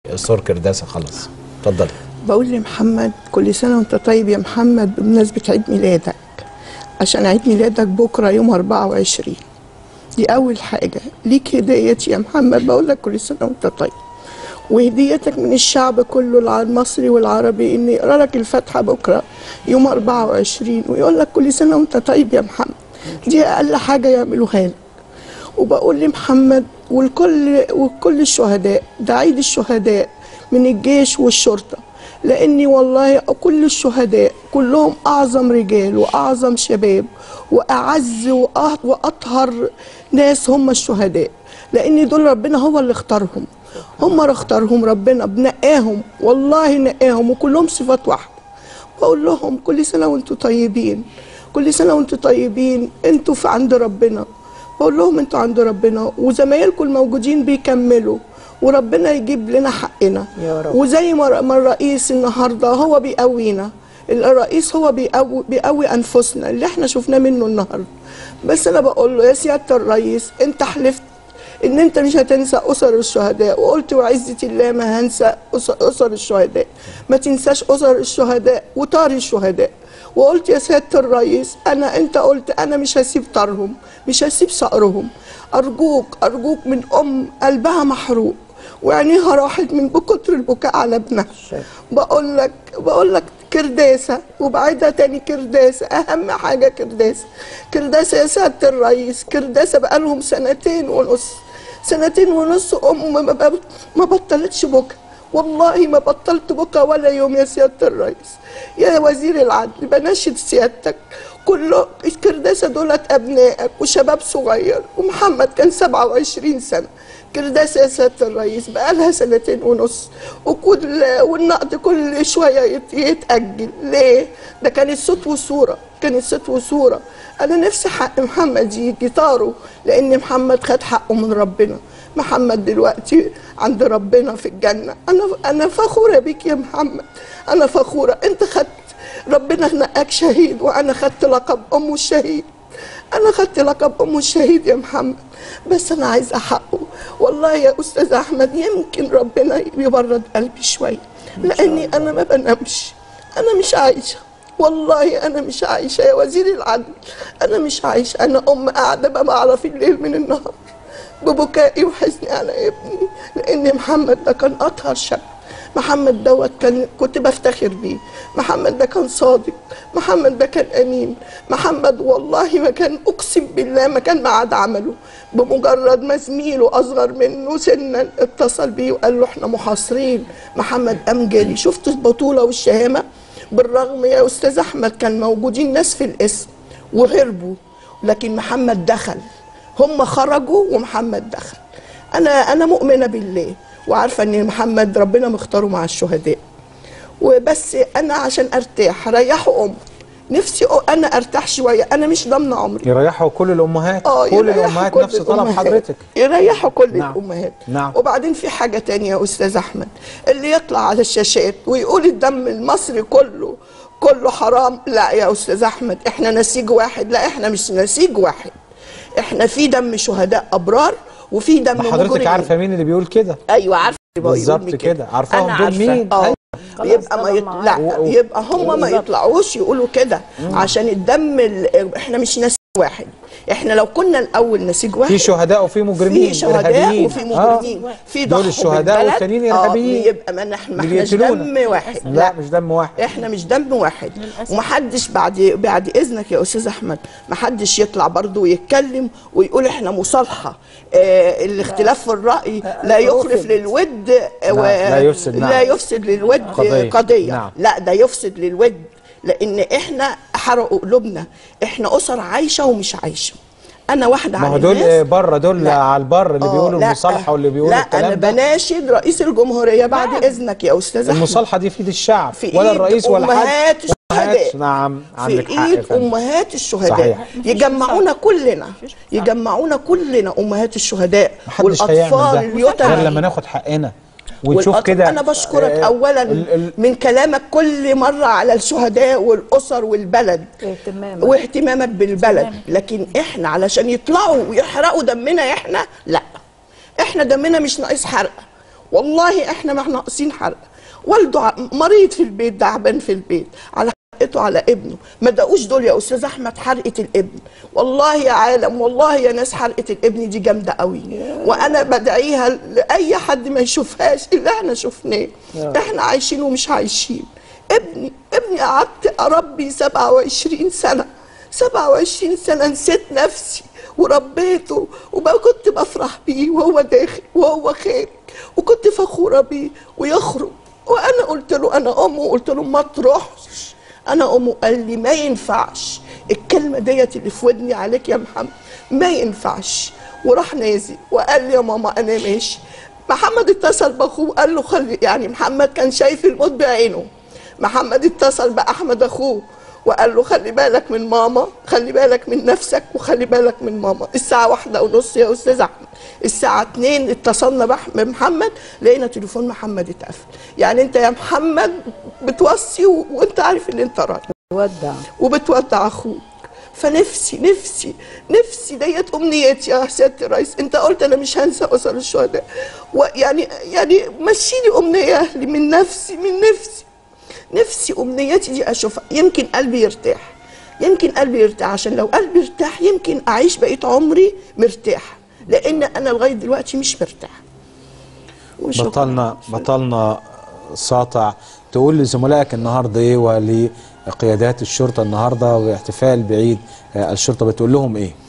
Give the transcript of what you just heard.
سور كرداسه خلاص اتفضلي بقول لمحمد كل سنة وانت طيب يا محمد بمناسبة عيد ميلادك عشان عيد ميلادك بكرة يوم 24 دي أول حاجة ليك هديتي يا محمد بقول لك كل سنة وانت طيب وهديتك من الشعب كله الع- المصري والعربي إن يقرأ لك الفاتحة بكرة يوم 24 ويقول لك كل سنة وانت طيب يا محمد دي أقل حاجة يعملوها لك وبقول لمحمد والكل وكل الشهداء ده عيد الشهداء من الجيش والشرطة لأني والله كل الشهداء كلهم أعظم رجال وأعظم شباب وأعز وأه- وأطهر ناس هم الشهداء لأن دول ربنا هو اللي اختارهم هم اللي اختارهم ربنا بنقاهم والله نقاهم وكلهم صفات واحدة بقول لهم كل سنة وانتم طيبين كل سنة وانتم طيبين انتوا في عند ربنا بقول لهم انتوا عند ربنا وزمايلكم الموجودين بيكملوا وربنا يجيب لنا حقنا يا رب. وزي ما ما الرئيس النهارده هو بيقوينا الرئيس هو بيقوي, بيقوي انفسنا اللي احنا شفناه منه النهارده بس انا بقول له يا سياده الرئيس انت حلفت ان انت مش هتنسى اسر الشهداء وقلت وعزه الله ما هنسى أس- اسر الشهداء ما تنساش اسر الشهداء وطار الشهداء وقلت يا سياده الرئيس انا انت قلت انا مش هسيب طارهم مش هسيب صقرهم ارجوك ارجوك من ام قلبها محروق وعينيها راحت من كتر البكاء على ابنها بقول لك بقول لك كرداسه وبعدها تاني كرداسه اهم حاجه كرداسه كرداسه يا سياده الرئيس كرداسه بقالهم سنتين ونص سنتين ونص ام ما ب- ما بطلتش بكى والله ما بطلت بكى ولا يوم يا سياده الرئيس يا وزير العدل بناشد سيادتك كله الكرداسه دولت ابنائك وشباب صغير ومحمد كان 27 سنه كرداسه يا سياده الرئيس بقالها سنتين ونص وكل والنقد كل شويه يت- يتاجل ليه؟ ده كان الصوت والصوره كان الصوت والصوره انا نفسي حق محمد يجي طاره لان محمد خد حقه من ربنا محمد دلوقتي عند ربنا في الجنه انا انا فخوره بيك يا محمد انا فخوره انت خدت ربنا نقاك شهيد وانا خدت لقب ام الشهيد انا خدت لقب ام الشهيد يا محمد بس انا عايزه حقه والله يا استاذ احمد يمكن ربنا يبرد قلبي شويه لاني انا ما بنامش انا مش عايشه والله انا مش عايشه يا وزير العدل انا مش عايشه انا ام قاعده ما بعرف الليل من النهار ببكائي وحزني على ابني لان محمد ده كان اطهر شاب محمد دوت كان كنت بفتخر بيه محمد ده كان صادق محمد ده كان امين محمد والله ما كان اقسم بالله ما كان معاد عمله بمجرد ما زميله اصغر منه سنا اتصل بيه وقال له احنا محاصرين محمد قام جري شفت البطوله والشهامه بالرغم يا استاذ احمد كان موجودين ناس في الاسم وهربوا لكن محمد دخل هم خرجوا ومحمد دخل انا انا مؤمنه بالله وعارفه ان محمد ربنا مختاره مع الشهداء وبس انا عشان ارتاح ريحوا ام نفسي أ- انا ارتاح شويه انا مش ضامنه عمري يريحوا كل الامهات اه كل يريحوا الامهات كل نفس طلب الأمهات. حضرتك يريحوا كل نعم. الامهات نعم. وبعدين في حاجه تانية يا استاذ احمد اللي يطلع على الشاشات ويقول الدم المصري كله كله حرام لا يا استاذ احمد احنا نسيج واحد لا احنا مش نسيج واحد احنا في دم شهداء ابرار وفي دم ما حضرتك مجرمين. عارفه مين اللي بيقول كده ايوه عارفه اللي بيقول بالظبط مين كده. عارفاهم أنا دول عارفة. مين؟ اه أيوة. يبقى ما طبعاً يط... معاك. لا و- و- يبقى هم ما بالظبط. يطلعوش يقولوا كده عشان الدم ال... احنا مش نسيج واحد احنا لو كنا الاول نسيج واحد في شهداء وفي مجرمين في شهداء إرهابيين. وفي آه. مجرمين في دول ضحوا الشهداء بالبلد. والتانيين آه، إرهابيين. يبقى ما نحن ما اللي احناش يقتلونا. دم واحد لا مش دم واحد احنا مش دم واحد للأسف. ومحدش بعد بعد اذنك يا استاذ احمد محدش يطلع برضه ويتكلم ويقول احنا مصالحه اه الاختلاف في الراي لا يخلف رافض. للود آه، لا، لا يفسد، نعم. لا يفسد للود قضية. قضيه, قضية. نعم. لا ده يفسد للود لان احنا حرقوا قلوبنا احنا اسر عايشه ومش عايشه انا واحده ما هو على دول الناس. آه، بره دول لا. على البر اللي آه، بيقولوا لا. المصالحه واللي بيقولوا لا الكلام انا ده بناشد رئيس الجمهوريه بعد نعم. اذنك يا استاذ احمد المصالحه دي في ايد الشعب في ولا إيد الرئيس ولا حد أمهات أمهات، الشهداء. نعم عندك في حق يا ايد فندم. امهات الشهداء صحيح. يجمعونا كلنا يجمعونا كلنا امهات الشهداء محدش هيعمل والاطفال ده غير لما اليتامى ناخد حقنا ونشوف والأطفال- كده انا بشكرك آه، اولا ال- ال- من كلامك كل مره على الشهداء والاسر والبلد اهتمامك. واهتمامك بالبلد اهتمامك. لكن احنا علشان يطلعوا ويحرقوا دمنا احنا لا احنا دمنا مش ناقص حرق والله احنا ما احنا ناقصين حرق والده ع- مريض في البيت تعبان في البيت على حرقته على ابنه ما دقوش دول يا استاذ احمد حرقه الابن والله يا عالم والله يا ناس حرقه الابن دي جامده قوي وانا بدعيها لاي حد ما يشوفهاش اللي احنا شفناه احنا عايشين ومش عايشين ابني ابني قعدت اربي 27 سنه 27 سنه نسيت نفسي وربيته وما كنت بفرح بيه وهو داخل وهو خارج وكنت فخوره بيه ويخرج وانا قلت له انا امه قلت له ما تروحش انا امه قال لي ما ينفعش الكلمه ديت اللي في ودني عليك يا محمد ما ينفعش وراح نازل وقال لي يا ماما انا ماشي محمد اتصل باخوه قال له خلي يعني محمد كان شايف الموت بعينه محمد اتصل باحمد اخوه وقال له خلي بالك من ماما خلي بالك من نفسك وخلي بالك من ماما الساعة واحدة ونص يا أستاذ أحمد الساعة اتنين اتصلنا بح- بمحمد لقينا تليفون محمد اتقفل يعني أنت يا محمد بتوصي و... وأنت عارف إن أنت رايح ودع وبتودع اخوك فنفسي نفسي نفسي ديت امنيتي يا سياده الرئيس انت قلت انا مش هنسى اسر الشهداء ويعني يعني مشيلي امنيه اهلي من نفسي من نفسي نفسي امنيتي دي اشوفها يمكن قلبي يرتاح يمكن قلبي يرتاح عشان لو قلبي ارتاح يمكن اعيش بقيه عمري مرتاح لان انا لغايه دلوقتي مش مرتاح وشكراً. بطلنا بطلنا ساطع تقول لزملائك النهارده ايه ولقيادات الشرطه النهارده واحتفال بعيد آه، الشرطه بتقول لهم ايه؟